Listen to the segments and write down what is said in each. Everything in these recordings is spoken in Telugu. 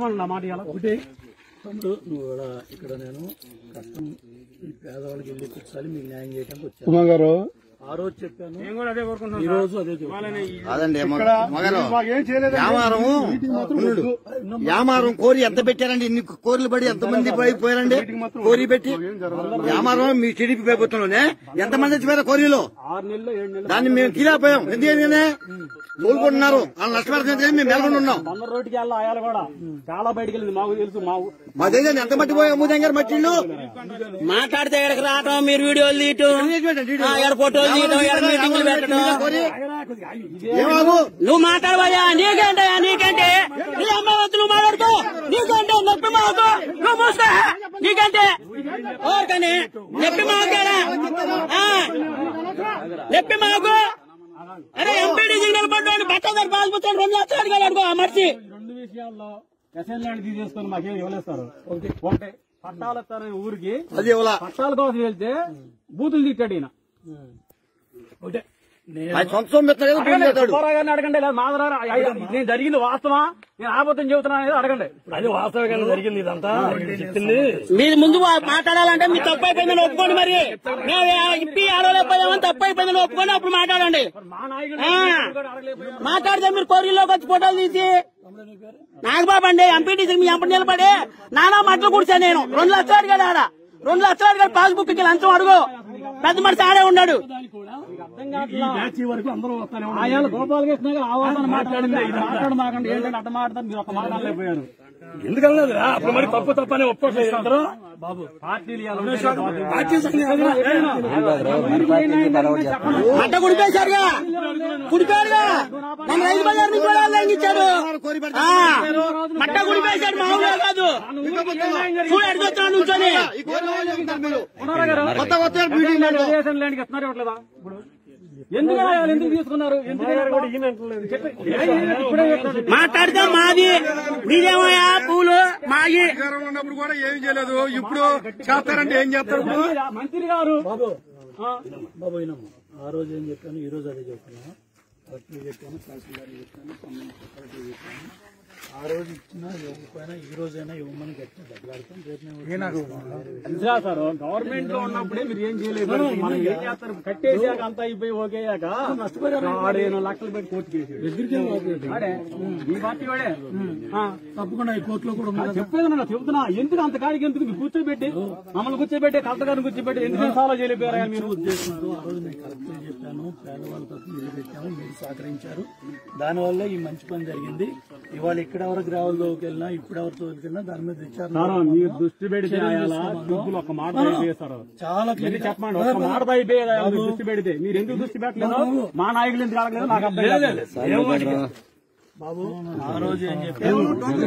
చెప్పమనండి ఆ మాట ఇలా ఒకటి తమ్ముడు నువ్వు కూడా ఇక్కడ నేను కష్టం ఈ పేదవాళ్ళకి వెళ్ళి కూర్చోాలి మీకు న్యాయం చేయడానికి వచ్చాను ఉమా గారు ఆ రోజు చెప్పాను నేను కూడా అదే కోరుకుంటున్నాను ఈ రోజు అదే చెప్తాను కాదండి మగలు మాకేం చేయలేదు వ్యామారం ఉండు. వ్యామారం కోరి ఎంత పెట్టారండి ఇన్ని కోరిలు పడి ఎంత మంది పడిపోయారండి కోరి పెట్టి వ్యామారం మీ టీడీపీ ప్రభుత్వంలోనే ఎంత మంది వచ్చిపోయారు కోరిలో ఆరు నెలలు ఏడు నెలలు దాన్ని మేము తీరాపోయాం ఎందుకని కోలుకుంటున్నారు వాళ్ళు నష్టపడుతుంది మేము నెలకొని ఉన్నాం వంద రోడ్డుకి వెళ్ళి ఆయాలు కూడా చాలా బయటికి వెళ్ళింది మాకు తెలుసు మా ఊ- మా దగ్గర ఎంత మట్టి పోయా అమ్ముదాం గారు మట్టిళ్ళు మాట్లాడితే ఎక్కడికి రావటం మీరు వీడియోలు తీయటం ఆ, ఎక్కడ ఫోటోలు తీయటం ఎక్కడ మీటింగ్లు పెట్టడం ఏమాగు నువ్వు మాట్లాడవయ్యా నీకేంటయ్యా నీకేంటి నీ అమ్మ వచ్చి నువ్వు మాట్లాడుకో నీకేంటే నొప్పి మాకు నువ్వు మూసుకో నీకంటే ఓరకని నొప్పి మాకేడా నొప్పి మాకు అరే ఎంపీడీ సిగ్నల్ పడ్డాడు బట్టదారు పాస్ పుచ్చాడు రెండు లక్షలు అడిగాడు అడుగు ఆ మనిషి రెండు విషయాల్లో ఎస్ఎన్ ల్యాండ్ తీసేసుకొని మాకేం ఇవ్వలేస్తారు ఒకటి పట్టాలు ఇస్తారని ఊరికి అది ఇవ్వలా పట్టాల కోసం వెళ్తే బూతులు తిట్టాడు ఈయన ఒకటే నేను ఆయన సొంత సొమ్మెత్తాడు కదా భూమి చేస్తాడు సుబ్బారావు గారిని అడగండి లేదా మాధవరావు అయ్యా, నేను జరిగింది వాస్తవా నేను ఆబద్ధం చెబుతున్నా అనేది అడగండి అది వాస్తవంగా జరిగింది ఇదంతా చెప్పింది మీరు ముందు వా- మాట్లాడాలంటే మీరు తప్పు అయిపోయిందని ఒప్పుకోండి మరి మేము ఇప్పి ఆడలేకపోయామని తప్పు అయిపోయిందని ఒప్పుకొని అప్పుడు మాట్లాడండి మా నాయకుడు ఆ. కూడా అడగలేకపోయాం మాట్లాడితే మీరు కోరిలోకి వచ్చి ఫోటోలు తీసి నాగబాబు అండి ఎంపీటీసీ మీ ఎంపీ నిలబడి నానా మట్లు కూర్చా నేను రెండు లక్షలు అడిగాడు ఆడ రెండు లక్షలు అడిగాడు పాస్బుక్ కి లంచం అడుగు పెద్ద మనిషి ఆడే ఉన్నాడు ఈ బ్యాచ్ వరకు అందరూ వస్తానే ఉన్నారు. ఆయాల గోపాలకృష్ణ గారు ఆవాసన మాట్లాడింది ఇది మాట్లాడు మాకండి ఏంటంటే అట్ట మాట్లాడతారు మీరు ఒక మాట్లాడలేకపోయారు ఎందుకనలేదు అప్పుడు మరి తప్పు తప్పని ఒప్పుకోవట్లేదు అందరూ బాబు పార్టీలు ఇవాళ పార్టీ సంఘం మట్ట కుడిపేశారుగా కుడిపారుగా మన రైతు బజార్ నుంచి కూడా లంఘించాడు ఆ, మట్ట కుడిపేశాడు మామూలుగా కాదు చూడు అడుగుతున్నాను నుంచొని ఈ కోరిలో వాళ్ళు చెప్తారు మీరు ఉన్నారా గారు? కొత్త కొత్త మీటింగ్ పెడతాం. రేషన్ ల్యాండ్కి ఇస్తున్నారు ఇవ్వట్లేదా ఇప్పుడు ఎందుకు ఆయాలు ఎందుకు తీసుకున్నారు ఎందుకు చెప్పి- ఏ- ఏ- ఇప్పుడే చెప్తాడు. మాట్లాడితే మాది మీదేమోయా పూలు మాయి అధికారం ఉన్నప్పుడు కూడా ఏం చేయలేదు ఇప్పుడు చేస్తారంటే ఏం చేస్తారు ఇప్పుడు మంత్రి గారు బాబు ఆ, బాబు వినమ్మ ఆ రోజు ఏం చెప్పాను ఈ రోజు అదే చెప్తున్నాను కలెక్టర్ చెప్పాను తహసీల్దార్ చెప్పాను సంబంధించిన కలెక్టర్ చెప్పాను ఆ రోజు ఇచ్చినా ఇవ్వకపోయినా ఈ రోజైనా ఇవ్వమని గట్టిగా దెబ్బలాడతాం రేపు నేను తెలుసా సార్ గవర్నమెంట్ లో ఉన్నప్పుడే మీరు ఏం చేయలేదు మనం ఏం చేస్తారు కట్టేసాక అంతా అయిపోయి ఓకేయాక ఆడేను లక్షలు పెట్టి కోర్టు కేసు ఆడే ఈ పార్టీ వాడే ఆ, తప్పకుండా ఈ కోర్టులో కూడా ఉంది కదా. చెప్పేది నా చెబుతున్నా ఎందుకు అంత కాడికి ఎందుకు మీరు కూర్చోబెట్టి మమ్మల్ని కూర్చోబెట్టి కలెక్టర్ గారిని కూర్చోబెట్టి ఎందుకు సాల్వ్ చేయలేకపోయారా మీరు ఉద్దేశంతో ఆ రోజు నేను కలెక్టర్ చెప్పాను పేదవాళ్ళ తరఫున నిలబెట్టాము మీరు సహకరించారు దానివల్ల ఈ మంచి పని జరిగింది ఇవాళ ఇక్కడ ఎవరికి రావాల్లోకి వెళ్ళినా ఇప్పుడు ఎవరితో వెళ్ళినా దాని మీద విచారణ సార్ మీరు దృష్టి పెడితే అయ్యాలా డబ్బులు ఒక మాట అయిపోయేస్తారు చాలా ఎందుకు చెప్పండి ఒక మాట అయిపోయేది అయ్యా, మీరు దృష్టి పెడితే మీరు ఎందుకు దృష్టి పెట్టలేదు మా నాయకులు ఎందుకు అడగలేదు నాకు అర్థం కాలేదు. బాబు ఆ రోజు ఏం చెప్పాను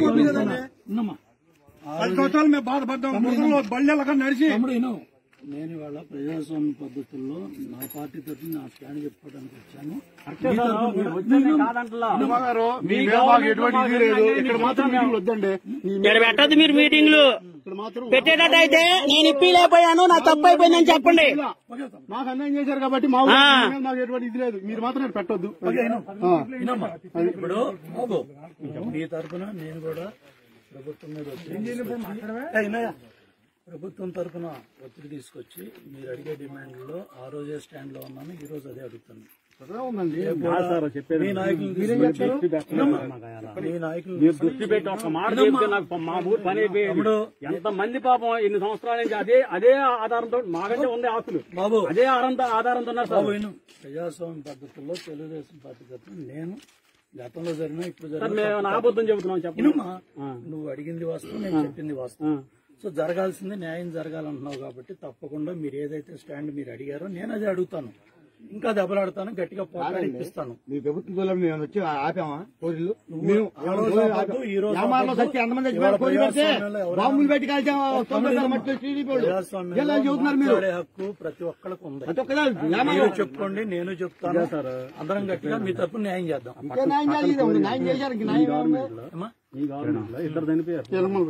ఉన్నమ్మా. పది సంవత్సరాలు మేము బాధపడ్డాం ముసలిలో బళ్ళెలక నడిచి తమ్ముడు విను. నేను ఇవాళ ప్రజాస్వామ్య పద్ధతుల్లో నా పార్టీ తరఫున నా స్టాండ్ చెప్పుకోవడానికి వచ్చాను కరెక్టే సార్, మీరు వచ్చేది కాదంటలా. గారు మీ మీ మాకు ఎటువంటి ఇది లేదు ఇక్కడ మాత్రం మీటింగ్ వద్దండి మీ ఇక్కడ పెట్టద్దు మీరు మీటింగ్లు ఇక్కడ మాత్రం పెట్టేటట్టయితే నేను ఇప్పిలేకపోయాను నా తప్పు అయిపోయిందని చెప్పండి మాకు అన్యాయం చేశారు కాబట్టి మా ఊరు మీద మాకు ఎటువంటి ఇది లేదు మీరు మాత్రం ఇక్కడ పెట్టొద్దు ఆ. వినమ్మా. ఇప్పుడు బాబు మీ తరఫున నేను కూడా ప్రభుత్వం మీద ఒత్తిడి తీసుకొచ్చి- ఏ, వినయ్య. ప్రభుత్వం తరఫున ఒత్తిడి తీసుకొచ్చి మీరు అడిగే డిమాండ్లో ఆ రోజే స్టాండ్ లో ఉన్నాను ఈ రోజు అదే అడుగుతాను అదే ఉందండి కాదు సార్ చెప్పేది మీ నాయకులు మీరు దృష్టి పెట్టలేదు మాకు అయ్యాలా. మీ నాయకులు మీరు దృష్టి పెట్టి ఒక మాట చెప్తే నాకు మా ఊరు పని అయిపోయేది ఎంత మంది పాపం ఎన్ని సంవత్సరాల నుంచి అదే అదే ఆధారంతో మాకంటే ఉంది ఆస్తులు బాబు అదే ఆధారంతో ఆధారంతో ఉన్నారు సార్ బాబు విను ప్రజాస్వామ్య పద్ధతుల్లో తెలుగుదేశం పార్టీ తరఫున నేను గతంలో జరిగిన ఇప్పుడు సార్ జరిగిన మేము నా అబద్ధం చెబుతున్నాం చెప్పండి వినుమా నువ్వు అడిగింది వాస్తవం నేను చెప్పింది వాస్తవం సో జరగాల్సింది న్యాయం జరగాలంటున్నావు కాబట్టి తప్పకుండా మీరు ఏదైతే స్టాండ్ మీరు అడిగారో నేను అదే అడుగుతాను ఇంకా దెబ్బలాడతాను గట్టిగా పోరాడి ఇప్పిస్తాను మీ ప్రభుత్వంలో మేము వచ్చి ఆపామా కోరిలు మేము ఆ రోజు ఆపొద్దు, ఈ రోజు గ్రామాల్లో ఆపొద్దు. చచ్చి ఎంతమంది ఇవాళ చచ్చిపోయారు కోరి పెడితే ప్రజాస్వామ్యంలో ఎవరైనా- బాంబులు పెట్టి కాల్చాం తొమ్మిది మట్టి టీడీపీ వాళ్ళు ప్రజాస్వామ్యంలో ఎలా చెబుతున్నారు మీరు మాట్లాడే హక్కు ప్రతి ఒక్కరికి ఉంది ప్రతి ఒక్కదా మీరు చెప్పుకోండి నేను చెప్తాను అందరం గట్టిగా మీ తరపున న్యాయం చేద్దాం ఇంకా న్యాయం చేయాలి న్యాయం చేశారు ఇంక న్యాయం ఏముంది? అమ్మా? మీ గవర్నమెంట్ లో ఇద్దరు చనిపోయారు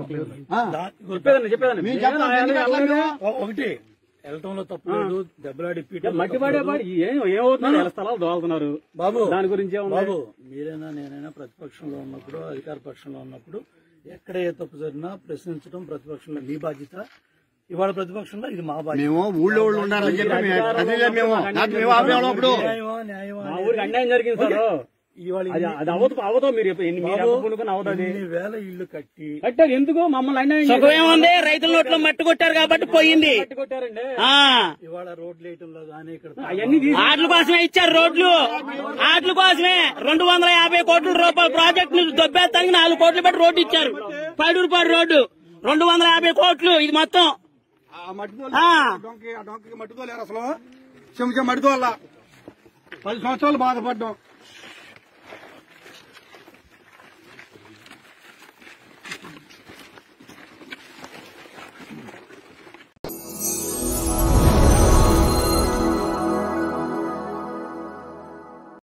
ఆ, దా- చెప్పేదండి చెప్పేదండి మేము చెప్తాం ఎందుకు అట్లా మీరు? ఓ- ఒకటి వెళ్ళటంలో తప్పు లేదు దెబ్బలాడి పీట మట్టి పడే పాడి ఏం ఏమవుతున్నారు ఎలా స్థలాలు దోలుతున్నారు బాబు దాని గురించి ఏమన్నా బాబు మీరైనా నేనైనా ప్రతిపక్షంలో ఉన్నప్పుడు అధికార పక్షంలో ఉన్నప్పుడు ఎక్కడ ఏ తప్పు జరిగినా ప్రశ్నించడం ప్రతిపక్షంలో మీ బాధ్యత ఇవాళ ప్రతిపక్షంలో ఇది మా బాధ్యత మేము ఊళ్ళో వాళ్ళు ఉండాలని చెప్పి మేము కదిలే మేము నాకు మేము ఆపేవాళ్ళం అప్పుడు న్యాయమా న్యాయమా మా ఊరికి అన్యాయం జరిగింది సార్ ఇవాళ అది అది అవదు అవదో మీరు ఎన్ని- మీరు ఎంత పూనుకుని అవదు అది ఇన్ని వేల ఇళ్లు కట్టి కట్టారు ఎందుకు మమ్మల్ని అన్యాయం సుఖమేముంది రైతుల నోట్లో మట్టి కొట్టారు కాబట్టి పోయింది చేసి కొట్టారండి ఆ ఇవాళ రోడ్లు వేయటంలో కానీ ఇక్కడ అవన్నీ తీసి ఆటల కోసమే ఇచ్చారు రోడ్లు ఆటల కోసమే రెండు వందల యాభై కోట్ల రూపాయల ప్రాజెక్ట్ ను దొబ్బేస్తానికి నాలుగు కోట్లు పెట్టి రోడ్డు ఇచ్చారు పైడూరుపాడు రోడ్డు రెండు వందల యాభై కోట్లు ఇది మొత్తం ఆ మట్టితో ఆ డొంకి ఆ డొంకి మట్టితో లేరు అసలు చెంచా మట్టితో పది సంవత్సరాలు బాధపడ్డాం